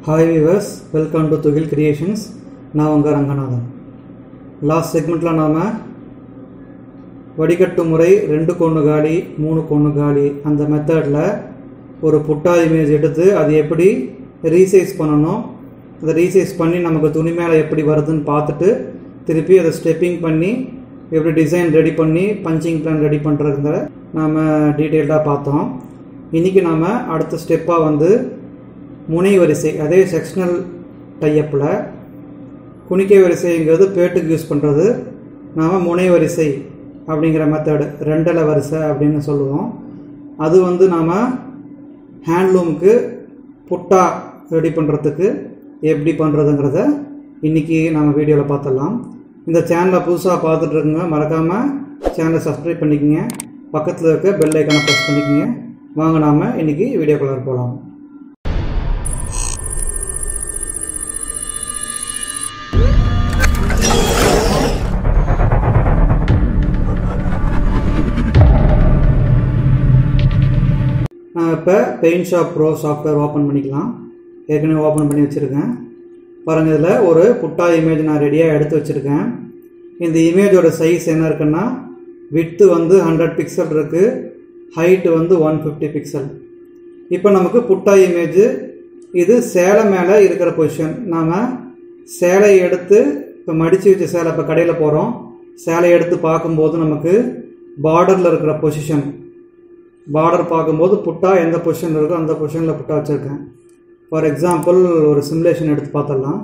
hi viewers welcome to Thugil Creations நான் உங்கள் Ranganathan last செக்மெண்ட்டில் நாம் வடிகட்டு முறை ரெண்டு கொன்று காலி மூணு கொன்று காலி அந்த மெத்தடில் ஒரு புட்டா இமேஜ் எடுத்து அது எப்படி ரீசைஸ் பண்ணணும் அதை ரீசைஸ் பண்ணி நமக்கு துணி மேலே எப்படி வருதுன்னு பார்த்துட்டு திருப்பி அதை ஸ்டெப்பிங் பண்ணி எப்படி டிசைன் ரெடி பண்ணி பஞ்சிங் பிளான் ரெடி பண்ணுறதுங்கிற நாம் டீட்டெயில்டாக பார்த்தோம் இன்றைக்கி நாம் அடுத்த ஸ்டெப்பாக வந்து முனை வரிசை அதே செக்ஷனல் டைப்பில் குணிக்கை வரிசைங்கிறது பேட்டுக்கு யூஸ் பண்ணுறது நாம் முனை வரிசை அப்படிங்கிற மெத்தடு ரெண்டலை வரிசை அப்படின்னு சொல்லுவோம் அது வந்து நாம் ஹேண்ட்லூமுக்கு புட்டா ரெடி பண்ணுறதுக்கு எப்படி பண்ணுறதுங்கிறத இன்றைக்கி நம்ம வீடியோவில் பார்த்துடலாம் இந்த சேனலை புதுசாக பார்த்துட்டு இருக்குங்க மறக்காமல் சேனலை சப்ஸ்கிரைப் பண்ணிக்கோங்க பக்கத்தில் இருக்க பெல் ஐக்கானை ப்ரெஸ் பண்ணிக்கோங்க வாங்க நாம் இன்றைக்கி வீடியோக்குள்ளே போகலாம் நான் இப்போ paint shop pro software open பண்ணிக்கலாம் ஏற்கனவே ஓப்பன் பண்ணி வச்சுருக்கேன் பாருங்கள் இதில் ஒரு புட்டா இமேஜ் நான் ரெடியாக எடுத்து வச்சுருக்கேன் இந்த இமேஜோட சைஸ் என்ன இருக்குன்னா வித்து வந்து ஹண்ட்ரட் பிக்சல் இருக்குது ஹைட்டு வந்து ஒன் ஃபிஃப்டி பிக்சல் இப்போ நமக்கு புட்டா இமேஜ் இது சேலை மேலே இருக்கிற பொசிஷன் நாம் சேலை எடுத்து இப்போ மடித்து வச்ச சேலை இப்போ கடையில் போகிறோம் சேலை எடுத்து பார்க்கும்போது நமக்கு பார்டரில் இருக்கிற பொசிஷன் பார்டர் பார்க்கும்போது புட்டா எந்த பொசிஷனில் இருக்கோ அந்த பொசிஷனில் புட்டா வச்சுருக்கேன் ஃபார் எக்ஸாம்பிள் ஒரு சிமுலேஷன் எடுத்து பார்த்துடலாம்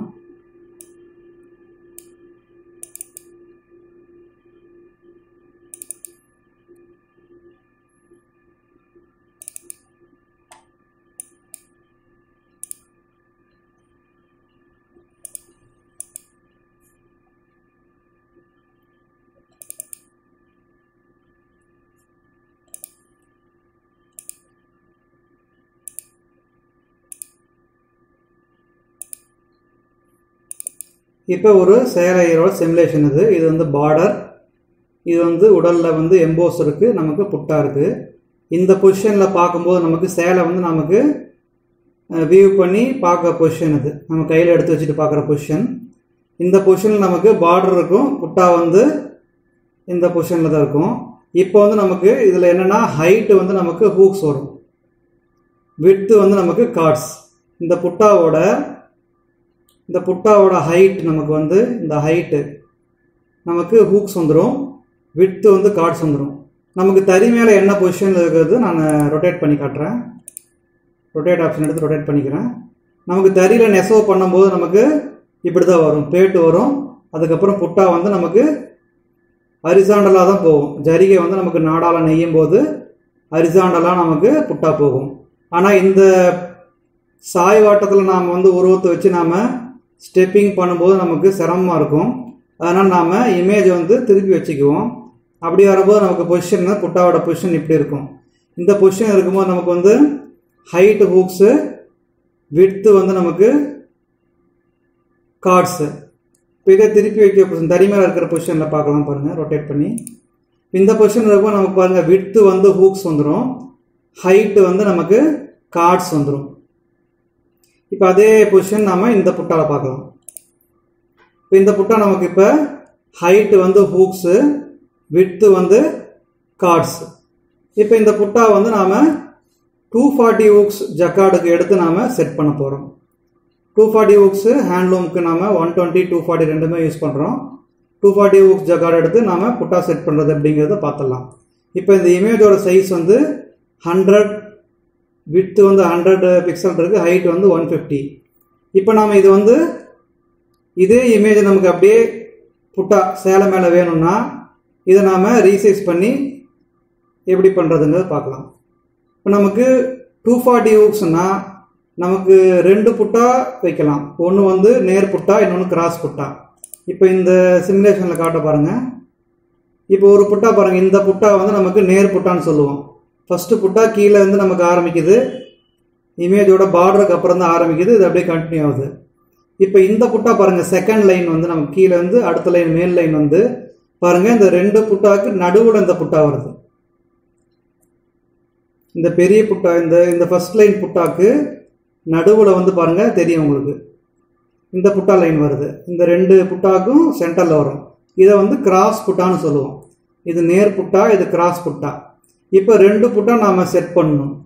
இப்போ ஒரு சேலையரோட சிமுலேஷன் இது இது வந்து பார்டர் இது வந்து உடலில் வந்து எம்போஸ் இருக்குது நமக்கு புட்டா இருக்குது இந்த பொசிஷனில் பார்க்கும்போது நமக்கு சேலை வந்து நமக்கு வியூ பண்ணி பார்க்குற பொசிஷன் இது நம்ம கையில் எடுத்து வச்சுட்டு பார்க்குற பொசிஷன் இந்த பொசிஷனில் நமக்கு பார்டர் இருக்கும் புட்டா வந்து இந்த பொசிஷனில் தான் இருக்கும் இப்போ வந்து நமக்கு இதில் என்னென்னா ஹைட்டு வந்து நமக்கு ஹூக்ஸ் வரும் விட்டு வந்து நமக்கு கார்ட்ஸ் இந்த புட்டாவோட இந்த புட்டாவோட ஹைட் நமக்கு வந்து இந்த ஹைட்டு நமக்கு ஹூக்ஸ் வந்துடும் விட்டு வந்து கார்ட்ஸ் வந்துடும் நமக்கு தறி மேலே என்ன பொசிஷனில் இருக்கிறது நான் ரொட்டேட் பண்ணி காட்டுறேன் ரொட்டேட் ஆப்ஷன் எடுத்து ரொட்டேட் பண்ணிக்கிறேன் நமக்கு தறியில் நெசவு பண்ணும்போது நமக்கு இப்படி தான் வரும் பேட்டு வரும் அதுக்கப்புறம் புட்டா வந்து நமக்கு அரிசாண்டலாக தான் போகும் ஜரிகை வந்து நமக்கு நாடால் நெய்யும் போது அரிசாண்டலாக நமக்கு புட்டா போகும் ஆனால் இந்த சாய்வாட்டத்தில் நாம் வந்து உருவத்தை வச்சு நாம் ஸ்டெப்பிங் பண்ணும்போது நமக்கு சிரமமாக இருக்கும் அதனால் நாம் இமேஜ் வந்து திருப்பி வச்சுக்குவோம் அப்படி வரும்போது நமக்கு பொசிஷன் புட்டாவோட பொசிஷன் இப்படி இருக்கும் இந்த பொசிஷன் இருக்கும்போது நமக்கு வந்து ஹைட்டு ஹூக்ஸு விட்த்து வந்து நமக்கு கார்ட்ஸு இப்போ இதை திருப்பி வைக்க பொசிஷன் தரிமையில் இருக்கிற பொசிஷனில் பார்க்கலாம் பாருங்கள் ரொட்டேட் பண்ணி இந்த பொசிஷன் இருக்கும்போது நமக்கு பாருங்கள் விட்த்து வந்து ஹூக்ஸ் வந்துடும் ஹைட்டு வந்து நமக்கு கார்ட்ஸ் வந்துடும் இப்போ அதே பொசிஷன் நாம் இந்த புட்டாவில் பார்க்கலாம் இப்போ இந்த புட்டா நமக்கு இப்போ ஹைட்டு வந்து ஹூக்ஸு விட்டு வந்து கார்ட்ஸ் இப்போ இந்த புட்டா வந்து நாம் டூ ஃபார்ட்டி ஹூக்ஸ் ஜக்கார்டுக்கு எடுத்து நாம் செட் பண்ண போகிறோம் டூ ஃபார்ட்டி ஹூக்ஸு ஹேண்ட்லூமுக்கு நாம் ஒன் டுவெண்ட்டி டூ ஃபார்ட்டி ரெண்டுமே யூஸ் பண்ணுறோம் டூ ஃபார்ட்டி ஹூக்ஸ் ஜக்கார்டு எடுத்து நாம் புட்டா செட் பண்ணுறது அப்படிங்கிறத பார்த்துடலாம் இப்போ இந்த இமேஜோட சைஸ் வந்து ஹண்ட்ரட் வித்து வந்து ஹண்ட்ரட் பிக்சல் இருக்குது ஹைட் வந்து ஒன் ஃபிஃப்டி இப்போ நாம் இது வந்து இதே இமேஜ் நமக்கு அப்படியே புட்டா சேலை மேலே வேணும்னா இதை நாம் ரீசைஸ் பண்ணி எப்படி பண்ணுறதுங்கிறத பார்க்கலாம் இப்போ நமக்கு டூ ஃபார்ட்டி ஹூக்ஸ்னால் நமக்கு ரெண்டு புட்டா வைக்கலாம் ஒன்று வந்து நேர் புட்டா இன்னொன்று கிராஸ் புட்டா இப்போ இந்த சிமுலேஷனில் காட்ட பாருங்கள் இப்போ ஒரு புட்டா பாருங்கள் இந்த புட்டா வந்து நமக்கு நேர் புட்டான்னு சொல்லுவோம் ஃபஸ்ட்டு புட்டா கீழே இருந்து நமக்கு ஆரம்பிக்குது இமேஜோட பார்டருக்கு அப்புறம் தான் ஆரம்பிக்குது இது அப்படியே கண்டினியூ ஆகுது இப்போ இந்த புட்டா பாருங்கள் செகண்ட் லைன் வந்து நமக்கு கீழே இருந்து அடுத்த லைன் மேல் லைன் வந்து பாருங்கள் இந்த ரெண்டு புட்டாவுக்கு நடுவில் இந்த புட்டா வருது இந்த பெரிய புட்டா இந்த இந்த ஃபர்ஸ்ட் லைன் புட்டாக்கு நடுவில் வந்து பாருங்கள் தெரியும் உங்களுக்கு இந்த புட்டா லைன் வருது இந்த ரெண்டு புட்டாக்கும் சென்டரில் வரும் இதை வந்து கிராஸ் புட்டான்னு சொல்லுவோம் இது நேர் புட்டா இது கிராஸ் புட்டா இப்போ ரெண்டு புட்டா நாம் செட் பண்ணணும்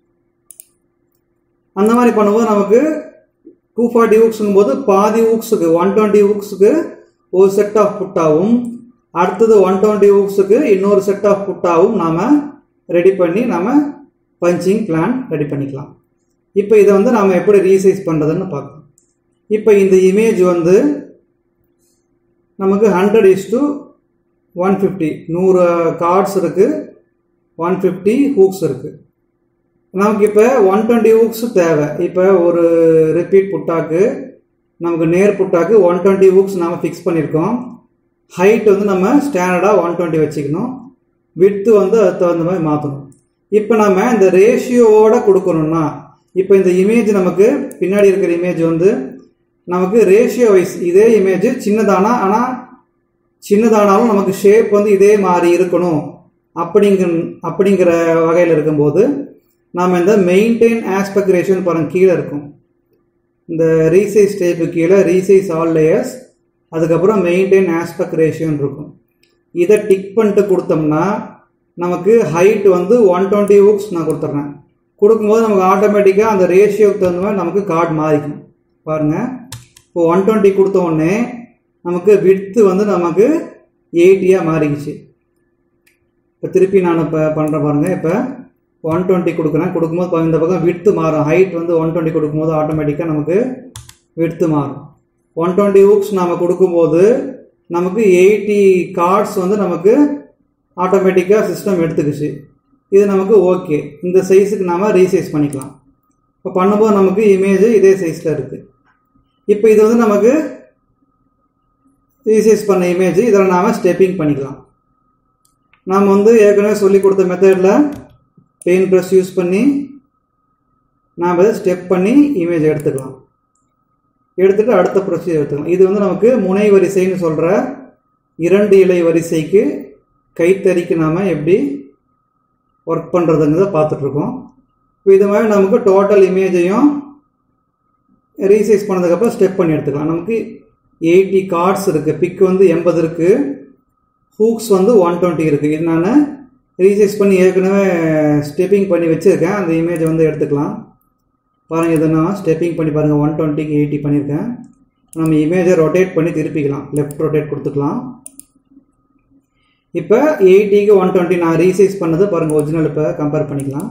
அந்த மாதிரி பண்ணும்போது நமக்கு டூ ஃபார்ட்டி ஊக்ஸுங்கும் போது பாதி ஊக்ஸுக்கு ஒன் டுவெண்ட்டி ஊக்ஸுக்கு ஒரு செட் ஆஃப் புட்டாவும் அடுத்தது ஒன் டுவெண்ட்டி ஊக்ஸுக்கு இன்னொரு செட் ஆஃப் புட்டாவும் நாம் ரெடி பண்ணி நாம் பஞ்சிங் பிளான் ரெடி பண்ணிக்கலாம் இப்போ இதை வந்து நாம் எப்படி ரீசைஸ் பண்ணுறதுன்னு பார்க்கலாம் இப்போ இந்த இமேஜ் வந்து நமக்கு hundred is to one fifty நூறு கார்ட்ஸ் இருக்குது ஒன் ஃபிஃப்டி ஹூக்ஸ் இருக்குது நமக்கு இப்போ ஒன் டுவெண்ட்டி ஹூக்ஸ் தேவை இப்போ ஒரு ரிப்பீட் புட்டாக்கு நமக்கு நேர் புட்டாக்கு ஒன் டுவெண்ட்டி ஹூக்ஸ் நாம் ஃபிக்ஸ் பண்ணியிருக்கோம் ஹைட் வந்து நம்ம ஸ்டாண்டர்டாக ஒன் டுவெண்ட்டி வச்சுக்கணும் விட்த்து வந்து அதுக்கு தகுந்த மாதிரி மாற்றணும் இப்போ நம்ம இந்த ரேஷியோவோட கொடுக்கணும்னா இப்போ இந்த இமேஜ் நமக்கு பின்னாடி இருக்கிற இமேஜ் வந்து நமக்கு ரேஷியோ வைஸ் இதே இமேஜ் சின்னதானா ஆனால் சின்னதானாலும் நமக்கு ஷேப் வந்து இதே மாதிரி இருக்கணும் அப்படிங்க அப்படிங்கிற வகையில் இருக்கும்போது நாம் இந்த மெயின்டைன் ஆஸ்பெக்ட் ரேஷியோன்னு பாருங்க கீழே இருக்கும் இந்த ரீசைஸ் டைப்பு கீழே ரீசைஸ் ஆல் லேயர்ஸ் அதுக்கப்புறம் மெயின்டைன் ஆஸ்பெக்ட் ரேஷியோன்னு இருக்கும் இதை டிக் பண்ணிட்டு கொடுத்தோம்னா நமக்கு ஹைட் வந்து ஒன் டுவெண்ட்டி ஹூக்ஸ் நான் கொடுத்துட்றேன் கொடுக்கும்போது நமக்கு ஆட்டோமேட்டிக்காக அந்த ரேஷியோக்கு தகுந்த மாதிரி நமக்கு கார்டு மாறிக்கும் பாருங்கள் இப்போ ஒன் டுவெண்ட்டி கொடுத்த உடனே நமக்கு விட்த்து வந்து நமக்கு எயிட்டியாக மாறிக்குச்சு இப்போ திருப்பி நான் இப்போ பண்ணுறேன் பாருங்கள் இப்போ ஒன் டுவெண்ட்டி கொடுக்குறேன் கொடுக்கும்போது பாருங்க, இந்த பக்கம் விட்த்து மாறும் ஹைட் வந்து ஒன் டுவெண்ட்டி கொடுக்கும்போது ஆட்டோமேட்டிக்காக நமக்கு விட்த்து மாறும் ஒன் டுவெண்ட்டி ஹூக்ஸ் நாம் கொடுக்கும்போது நமக்கு எயிட்டி கார்ட்ஸ் வந்து நமக்கு ஆட்டோமேட்டிக்காக சிஸ்டம் எடுத்துக்கிச்சு இது நமக்கு ஓகே இந்த சைஸுக்கு நாம் ரீசைஸ் பண்ணிக்கலாம் இப்போ பண்ணும்போது நமக்கு இமேஜ் இதே சைஸில் இருக்குது இப்போ இது வந்து நமக்கு ரீசைஸ் பண்ண இமேஜ் இதில் நாம் ஸ்டெப்பிங் பண்ணிக்கலாம் நாம் வந்து ஏற்கனவே சொல்லி கொடுத்த மெத்தடில் பெயின் ப்ரெஸ் யூஸ் பண்ணி நாம் அதை ஸ்டெப் பண்ணி இமேஜ் எடுத்துக்கலாம் எடுத்துட்டு அடுத்த ப்ரொசீஜர் எடுத்துக்கலாம் இது வந்து நமக்கு முனை வரிசைன்னு சொல்கிற இரண்டு இலை வரிசைக்கு கைத்தறிக்கு நாம் எப்படி ஒர்க் பண்ணுறதுங்கிறத பார்த்துட்ருக்கோம் இப்போ இது மாதிரி நமக்கு டோட்டல் இமேஜையும் ரீசைஸ் பண்ணதுக்கப்புறம் ஸ்டெப் பண்ணி எடுத்துக்கலாம் நமக்கு எயிட்டி கார்ட்ஸ் இருக்குது பிக் வந்து எண்பது இருக்குது ஹூக்ஸ் வந்து ஒன் டுவெண்ட்டி இருக்குது இது நான் ரீசைஸ் பண்ணி ஏற்கனவே ஸ்டெப்பிங் பண்ணி வச்சுருக்கேன் அந்த இமேஜை வந்து எடுத்துக்கலாம் பாருங்கள் இதை நான் ஸ்டெப்பிங் பண்ணி பாருங்கள் ஒன் டுவெண்ட்டிக்கு எயிட்டி பண்ணியிருக்கேன் நம்ம இமேஜை ரொட்டேட் பண்ணி திருப்பிக்கலாம் லெஃப்ட் ரொட்டேட் கொடுத்துக்கலாம் இப்போ எயிட்டிக்கு ஒன் டுவெண்ட்டி நான் ரீசைஸ் பண்ணது பாருங்கள் ஒரிஜினல் இப்போ கம்பேர் பண்ணிக்கலாம்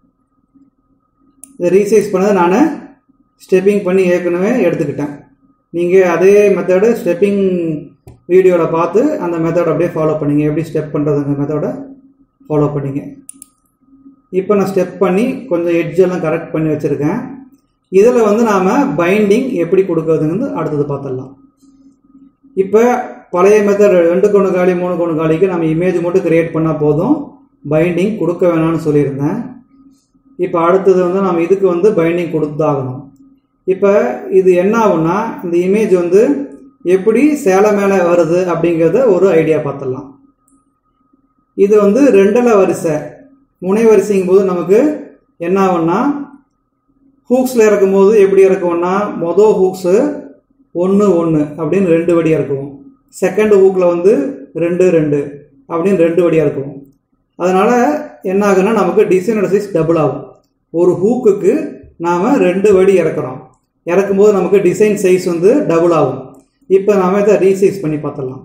இதை ரீசைஸ் பண்ணதை நான் ஸ்டெப்பிங் பண்ணி ஏற்கனவே எடுத்துக்கிட்டேன் நீங்கள் அதே மெத்தடு ஸ்டெப்பிங் வீடியோவில் பார்த்து அந்த மெத்தட் அப்படியே ஃபாலோ பண்ணிங்க எப்படி ஸ்டெப் பண்ணுறதுங்க மெத்தடை ஃபாலோ பண்ணிங்க இப்போ நான் ஸ்டெப் பண்ணி கொஞ்சம் edge எல்லாம் கரெக்ட் பண்ணி வச்சுருக்கேன் இதில் வந்து நாம் பைண்டிங் எப்படி கொடுக்கறதுங்கிறது அடுத்தது பார்த்துடலாம் இப்போ பழைய மெத்தட் ரெண்டு கொண்டு காலி மூணு கொண்டு காலிக்கு நம்ம இமேஜ் மட்டும் கிரியேட் பண்ணால் போதும் பைண்டிங் கொடுக்க வேணாம்னு சொல்லியிருந்தேன் இப்போ அடுத்தது வந்து நம்ம இதுக்கு வந்து பைண்டிங் கொடுத்தாகணும் இப்போ இது என்ன ஆகும்னா இந்த இமேஜ் வந்து எப்படி சேலை மேலே வருது அப்படிங்கிறத ஒரு ஐடியா பார்த்துடலாம் இது வந்து ரெண்டலை வரிசை முனை வரிசைங்கும் போது நமக்கு என்ன ஆகும்னா ஹூக்ஸில் இறக்கும்போது எப்படி இறக்குவோம்னா மொதல் ஹூக்ஸு ஒன்று ஒன்று அப்படின்னு ரெண்டு வடியாக இருக்கும் செகண்ட் ஹூக்கில் வந்து ரெண்டு ரெண்டு அப்படின்னு ரெண்டு வடியாக இருக்கும் அதனால் என்ன ஆகுன்னா நமக்கு டிசைனோட சைஸ் டபுள் ஆகும் ஒரு ஹூக்குக்கு நாம் ரெண்டு வடி இறக்குறோம் இறக்கும்போது நமக்கு டிசைன் சைஸ் வந்து டபுள் ஆகும் இப்போ நாம இதை ரீசைஸ் பண்ணி பார்த்துடலாம்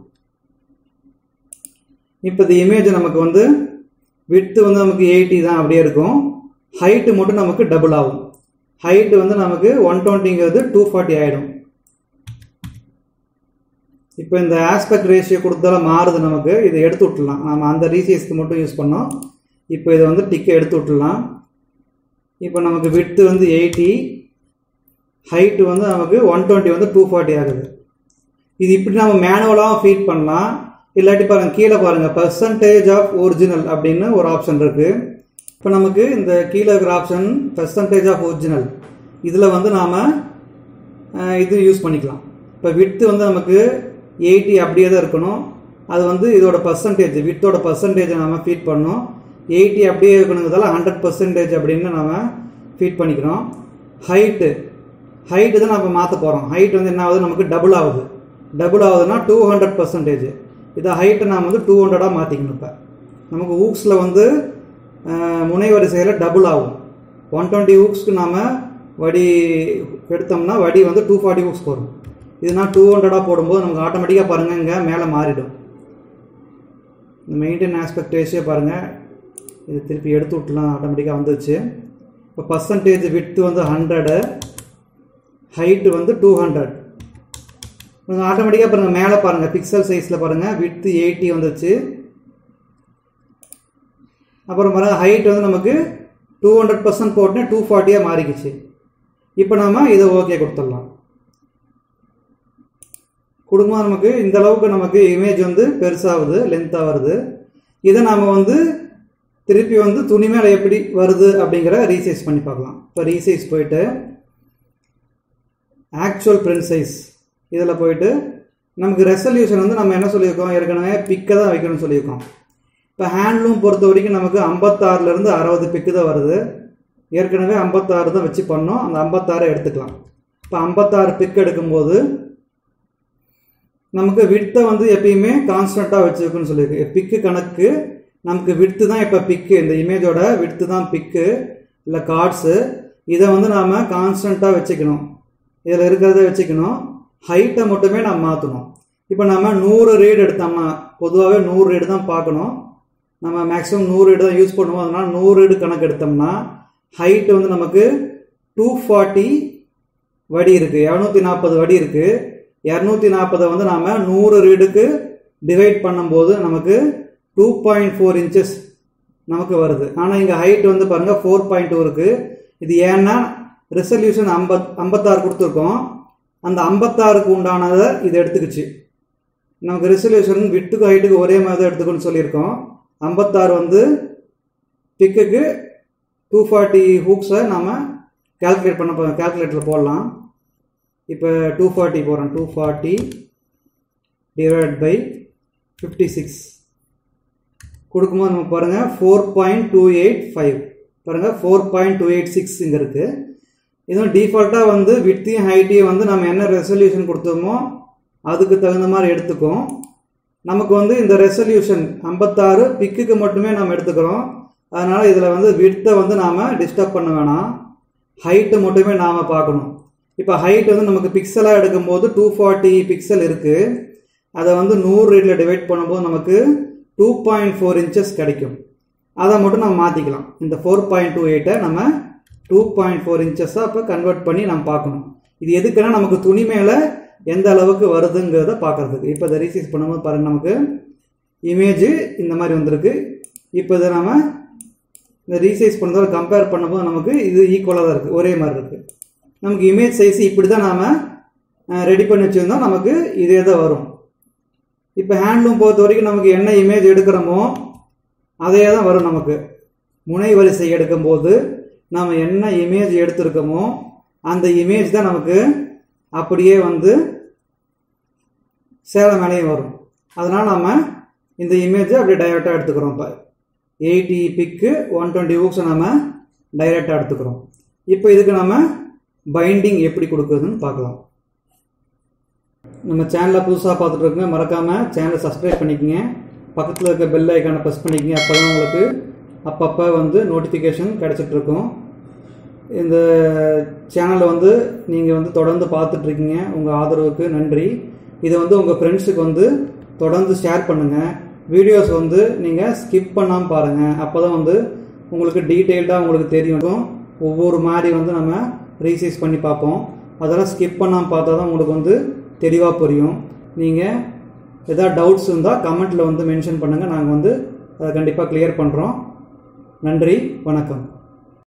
இப்போ இந்த இமேஜ் நமக்கு வந்து விட்த்து வந்து நமக்கு எயிட்டி தான் அப்படியே இருக்கும் ஹைட்டு மட்டும் நமக்கு டபுள் ஆகும் ஹைட்டு வந்து நமக்கு ஒன் டுவெண்ட்டிங்கிறது டூ ஃபார்ட்டி ஆகிடும் இப்போ இந்த ஆஸ்பெக்ட் ரேஷியோ கொடுத்தால மாறுது நமக்கு இதை எடுத்து விட்டுலாம் நம்ம அந்த ரீசைஸ்க்கு மட்டும் யூஸ் பண்ணோம் இப்போ இதை வந்து டிக்கை எடுத்து விட்டுலாம் இப்போ நமக்கு விட்த்து வந்து எயிட்டி ஹைட்டு வந்து நமக்கு ஒன் டுவெண்ட்டி வந்து டூ ஃபார்ட்டி ஆகுது இது இப்படி நம்ம மேனுவலாகவும் ஃபீட் பண்ணலாம் இல்லாட்டி பாருங்கள் கீழே பாருங்கள் பர்சன்டேஜ் ஆஃப் ஒரிஜினல் அப்படின்னு ஒரு ஆப்ஷன் இருக்குது இப்போ நமக்கு இந்த கீழே இருக்கிற ஆப்ஷன் பர்சன்டேஜ் ஆஃப் ஒரிஜினல் இதில் வந்து நாம் இது யூஸ் பண்ணிக்கலாம் இப்போ விட்த்து வந்து நமக்கு எயிட்டி அப்படியே தான் இருக்கணும் அது வந்து இதோட பர்சன்டேஜ் வித்தோட பர்சன்டேஜை நம்ம ஃபீட் பண்ணோம் எயிட்டி அப்படியே இருக்கணுங்கிறதால ஹண்ட்ரட் பர்சன்டேஜ் அப்படின்னு நம்ம ஃபீட் பண்ணிக்கிறோம் ஹைட்டு ஹைட்டு தான் நம்ம மாற்ற போகிறோம் ஹைட் வந்து என்ன ஆகுது நமக்கு டபுள் ஆகுது டபுள் ஆகுதுன்னா டூ ஹண்ட்ரட் பர்சன்டேஜ் இதை ஹைட்டை நாம் வந்து டூ ஹண்ட்ரடாக மாற்றிக்கணும் இப்போ நமக்கு ஊக்ஸில் வந்து அஹ், முனை வரிசையில் டபுள் ஆகும் ஒன் டுவெண்ட்டி ஊக்ஸ்க்கு நாம் வடி எடுத்தோம்னா வடி வந்து டூ ஃபார்ட்டி ஊக்ஸ் வரும் இதுனா டூ ஹண்ட்ரடாக போடும்போது நமக்கு ஆட்டோமேட்டிக்காக பாருங்கள் இங்கே மேலே மாறிடும் இந்த மெயின்டைன் ஆஸ்பெக்ட் ரேஷியோ பாருங்கள் இது திருப்பி எடுத்து விட்டுலாம் ஆட்டோமேட்டிக்காக வந்துச்சு இப்போ பர்சன்டேஜ் விட்டு வந்து ஹண்ட்ரடு ஹைட்டு வந்து டூ ஹண்ட்ரட் நீங்கள் ஆட்டோமேட்டிக்காக பாருங்கள் மேலே பாருங்கள் பிக்சல் சைஸில் பாருங்கள் விட்டு எயிட்டி வந்துச்சு அப்புறம் பாருங்கள் ஹைட் வந்து நமக்கு டூ ஹண்ட்ரட் பர்சன்ட் போட்டு டூ ஃபார்ட்டியாக மாறிக்கிச்சு இப்போ நாம இதை ஓகே கொடுத்துடலாம் கொடுக்கும்போது நமக்கு இந்த அளவுக்கு நமக்கு இமேஜ் வந்து பெருசாகுது லென்த்தாக வருது இதை நாம் வந்து திருப்பி வந்து துணி மேலே எப்படி வருது அப்படிங்கிற ரீசைஸ் பண்ணி பார்க்கலாம் இப்போ ரீசைஸ் போயிட்டு ஆக்சுவல் பிரிண்ட் சைஸ் இதில் போயிட்டு நமக்கு ரெசல்யூஷன் வந்து நம்ம என்ன சொல்லியிருக்கோம் ஏற்கனவே பிக்கை தான் வைக்கணும்னு சொல்லியிருக்கோம் இப்போ ஹேண்ட்லூம் பொறுத்த வரைக்கும் நமக்கு ஐம்பத்தாறுலேருந்து அறுபது பிக்கு தான் வருது ஏற்கனவே ஐம்பத்தாறு தான் வச்சு பண்ணோம் அந்த ஐம்பத்தாறை எடுத்துக்கலாம் இப்போ ஐம்பத்தாறு பிக் எடுக்கும்போது நமக்கு விட்த்தை வந்து எப்பயுமே கான்ஸ்டண்ட்டாக வச்சுருக்குன்னு சொல்லியிருக்கு பிக்கு கணக்கு நமக்கு விட்த்து தான் இப்போ பிக்கு இந்த இமேஜோட விட்த்து தான் பிக்கு இல்லை கார்ட்ஸு இதை வந்து நாம் கான்ஸ்டண்ட்டாக வச்சுக்கணும் இதில் இருக்கிறத வச்சுக்கணும் ஹைட்டை மட்டுமே நம்ம மாற்றணும் இப்போ நம்ம நூறு ரீடு எடுத்தோம்னா பொதுவாகவே நூறு ரீடு தான் பார்க்கணும் நம்ம மேக்ஸிமம் நூறு ரீடு தான் யூஸ் பண்ணுவோம் அதனால் நூறு ரீடு கணக்கு எடுத்தோம்னா ஹைட்டு வந்து நமக்கு டூ ஃபார்ட்டி வடி இருக்குது இரநூத்தி நாற்பது வடி இருக்குது இரநூத்தி நாற்பதை வந்து நாம் நூறு ரீடுக்கு டிவைட் பண்ணும்போது நமக்கு டூ பாயிண்ட் ஃபோர் இன்ச்சஸ் நமக்கு வருது ஆனால் இங்கே ஹைட் வந்து பாருங்கள் ஃபோர் பாயிண்ட் டூ இருக்குது இது ஏன்னா ரெசல்யூஷன் ஐம்பத் ஐம்பத்தாறு கொடுத்துருக்கோம் அந்த ஐம்பத்தாறுக்கு உண்டானதை இது எடுத்துக்கிச்சு நமக்கு ரெசல்யூஷன் விட்டுக்கு ஹைட்டுக்கு ஒரே மாதிரி தான் எடுத்துக்கணும்னு சொல்லியிருக்கோம் ஐம்பத்தாறு வந்து பிக்குக்கு டூ ஃபார்ட்டி ஹூக்ஸை நாம் கால்குலேட் பண்ண போ கால்குலேட்டரில் போடலாம் இப்போ டூ ஃபார்ட்டி போகிறோம் two forty divide by fifty six கொடுக்கும்போது நம்ம பாருங்கள் four point two eight five பாருங்கள் four point two eight six இங்கே இருக்குது இதுவும் டிஃபால்ட்டாக வந்து விட்த்தையும் ஹைட்டையும் வந்து நம்ம என்ன ரெசல்யூஷன் கொடுத்தோமோ அதுக்கு தகுந்த மாதிரி எடுத்துக்கும் நமக்கு வந்து இந்த ரெசல்யூஷன் ஐம்பத்தாறு பிக்குக்கு மட்டுமே நம்ம எடுத்துக்கிறோம் அதனால் இதில் வந்து விட்த்தை வந்து நாம் டிஸ்டர்ப் பண்ண வேணாம் ஹைட்டு மட்டுமே நாம் பார்க்கணும் இப்போ ஹைட் வந்து நமக்கு பிக்சலாக எடுக்கும்போது டூ ஃபார்ட்டி பிக்சல் இருக்குது அதை வந்து நூறு ரேட்டில் டிவைட் பண்ணும்போது நமக்கு டூ பாயிண்ட் ஃபோர் இன்ச்சஸ் கிடைக்கும் அதை மட்டும் நம்ம மாற்றிக்கலாம் இந்த ஃபோர் பாயிண்ட் டூ எயிட்டை நம்ம டூ பாயிண்ட் ஃபோர் இன்ச்சஸாக இப்போ கன்வெர்ட் பண்ணி நம்ம பார்க்கணும் இது எதுக்குன்னா நமக்கு துணி மேலே எந்த அளவுக்கு வருதுங்கிறத பார்க்குறதுக்கு இப்போ இதை ரீசைஸ் பண்ணும்போது பாருங்கள் நமக்கு இமேஜ் இந்த மாதிரி வந்திருக்கு இப்போ இதை நம்ம இந்த ரீசைஸ் பண்ணுறதோட கம்பேர் பண்ணும்போது நமக்கு இது ஈக்குவலாக தான் இருக்குது ஒரே மாதிரி இருக்குது நமக்கு இமேஜ் சைஸ் இப்படி தான் நாம் ரெடி பண்ணி வச்சுருந்தோம் நமக்கு இதே தான் வரும் இப்போ ஹேண்ட்லூம் பொறுத்த வரைக்கும் நமக்கு என்ன இமேஜ் எடுக்கிறோமோ அதே தான் வரும் நமக்கு முனை வரிசை எடுக்கும்போது நாம் என்ன இமேஜ் எடுத்திருக்கோமோ அந்த இமேஜ் தான் நமக்கு அப்படியே வந்து சேலை மேலேயும் வரும் அதனால் நம்ம இந்த இமேஜை அப்படியே டைரெக்டாக எடுத்துக்கிறோம் இப்போ எயிட்டி பிக்கு ஒன் டுவெண்ட்டி ஊக்ஸை நம்ம டைரெக்டாக எடுத்துக்கிறோம் இப்போ இதுக்கு நம்ம பைண்டிங் எப்படி கொடுக்குறதுன்னு பார்க்கலாம் நம்ம சேனலை புதுசாக பார்த்துட்டு இருக்கோங்க மறக்காமல் சேனலை சப்ஸ்கிரைப் பண்ணிக்கங்க பக்கத்தில் இருக்க பெல் ஐக்கானை ப்ரெஸ் பண்ணிக்கங்க அப்போ தான் உங்களுக்கு அப்பப்போ வந்து நோட்டிஃபிகேஷன் கிடச்சிட்ருக்கும் இந்த சேனலை வந்து நீங்கள் வந்து தொடர்ந்து பார்த்துட்ருக்கீங்க உங்கள் ஆதரவுக்கு நன்றி இதை வந்து உங்கள் ஃப்ரெண்ட்ஸுக்கு வந்து தொடர்ந்து ஷேர் பண்ணுங்கள் வீடியோஸ் வந்து நீங்கள் ஸ்கிப் பண்ணாமல் பாருங்கள் அப்போ தான் வந்து உங்களுக்கு டீட்டெயில்டாக உங்களுக்கு தெரியும் ஒவ்வொரு மாதிரி வந்து நம்ம ரீசைஸ் பண்ணி பார்ப்போம் அதெல்லாம் ஸ்கிப் பண்ணாமல் பார்த்தா தான் உங்களுக்கு வந்து தெளிவாக புரியும் நீங்கள் எதாவது டவுட்ஸ் இருந்தால் கமெண்ட்டில் வந்து மென்ஷன் பண்ணுங்கள் நாங்கள் வந்து அதை கண்டிப்பாக கிளியர் பண்ணுறோம் நன்றி வணக்கம்